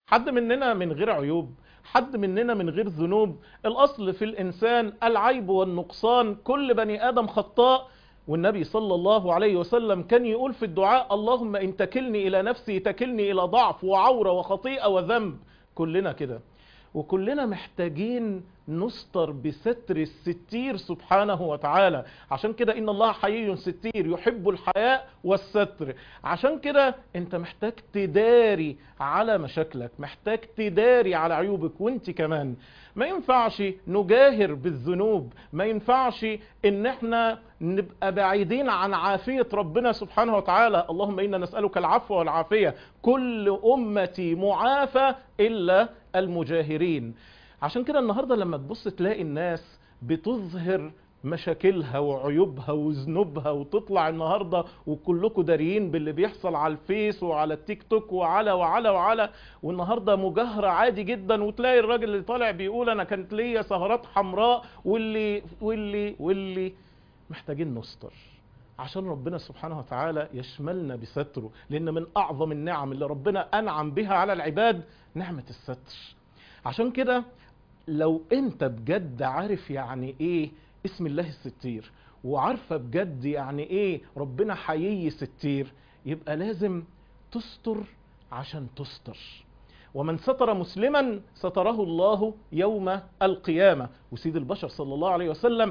حد مننا من غير عيوب حد مننا من غير ذنوب الأصل في الإنسان العيب والنقصان كل بني آدم خطاء والنبي صلى الله عليه وسلم كان يقول في الدعاء اللهم إن تكلني إلى نفسي تكلني إلى ضعف وعورة وخطيئة وذنب كلنا كده وكلنا محتاجين نستر بستر الستير سبحانه وتعالى عشان كده إن الله حيي ستير يحب الحياء والستر عشان كده انت محتاج تداري على مشاكلك محتاج تداري على عيوبك وانت كمان ما ينفعش نجاهر بالذنوب ما ينفعش ان احنا نبقى بعيدين عن عافية ربنا سبحانه وتعالى اللهم إنا نسألك العفو والعافية كل أمتي معافى إلا المجاهرين عشان كده النهاردة لما تبص تلاقي الناس بتظهر مشاكلها وعيوبها وذنوبها وتطلع النهاردة وكلكم داريين باللي بيحصل على الفيس وعلى التيك توك وعلى وعلى وعلى والنهاردة مجاهرة عادي جدا وتلاقي الراجل اللي طالع بيقول انا كانت ليا سهرات حمراء واللي واللي واللي محتاجين نستر عشان ربنا سبحانه وتعالى يشملنا بستره لان من اعظم النعم اللي ربنا انعم بها على العباد نعمة الستر عشان كده لو انت بجد عارف يعني ايه اسم الله الستير وعارفه بجد يعني ايه ربنا حيي ستير يبقى لازم تستر عشان تستر ومن ستر مسلما ستره الله يوم القيامة وسيد البشر صلى الله عليه وسلم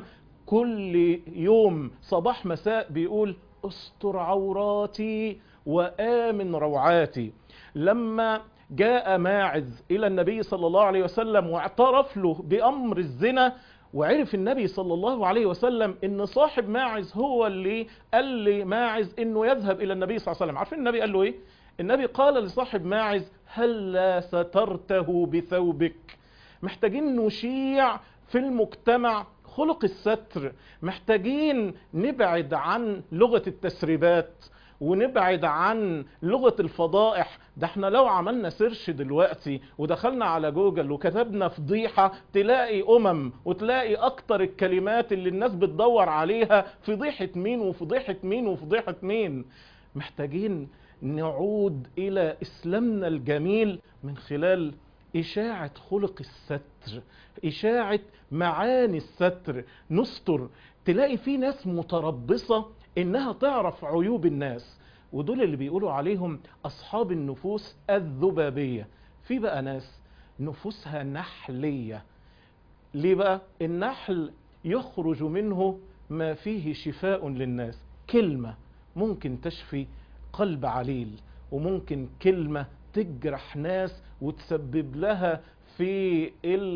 كل يوم صباح مساء بيقول استر عوراتي وآمن روعاتي لما جاء ماعز إلى النبي صلى الله عليه وسلم واعترف له بأمر الزنا وعرف النبي صلى الله عليه وسلم ان صاحب ماعز هو اللي قال لماعز انه يذهب الى النبي صلى الله عليه وسلم عارفين النبي قال له ايه النبي قال لصاحب ماعز هل سترته بثوبك محتاجين نشيع في المجتمع خلق الستر محتاجين نبعد عن لغة التسريبات ونبعد عن لغة الفضائح ده احنا لو عملنا سيرش دلوقتي ودخلنا على جوجل وكتبنا فضيحة تلاقي امم وتلاقي اكتر الكلمات اللي الناس بتدور عليها فضيحة مين وفضيحة مين وفضيحة مين محتاجين نعود الى اسلامنا الجميل من خلال إشاعة خلق الستر إشاعة معاني الستر نستر تلاقي في ناس متربصة إنها تعرف عيوب الناس ودول اللي بيقولوا عليهم أصحاب النفوس الذبابية في بقى ناس نفوسها نحلية ليه بقى النحل يخرج منه ما فيه شفاء للناس كلمة ممكن تشفي قلب عليل وممكن كلمة تجرح ناس وتسبب لها في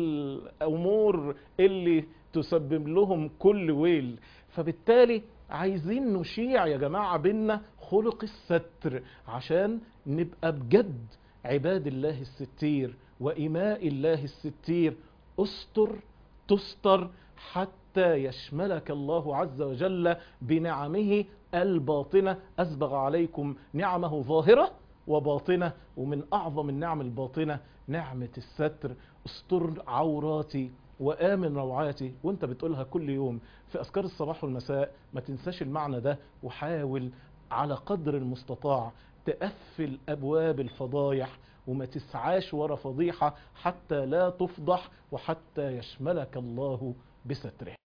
الأمور اللي تسبب لهم كل ويل فبالتالي عايزين نشيع يا جماعة بينا خلق الستر عشان نبقى بجد عباد الله الستير وإماء الله الستير استر تستر حتى يشملك الله عز وجل بنعمه الباطنة أسبغ عليكم نعمه ظاهرة وباطنة ومن أعظم النعم الباطنة نعمة الستر استر عوراتي وآمن روعاتي وانت بتقولها كل يوم في أذكار الصباح والمساء ما تنساش المعنى ده وحاول على قدر المستطاع تقفل أبواب الفضايح وما تسعاش ورا فضيحة حتى لا تفضح وحتى يشملك الله بستره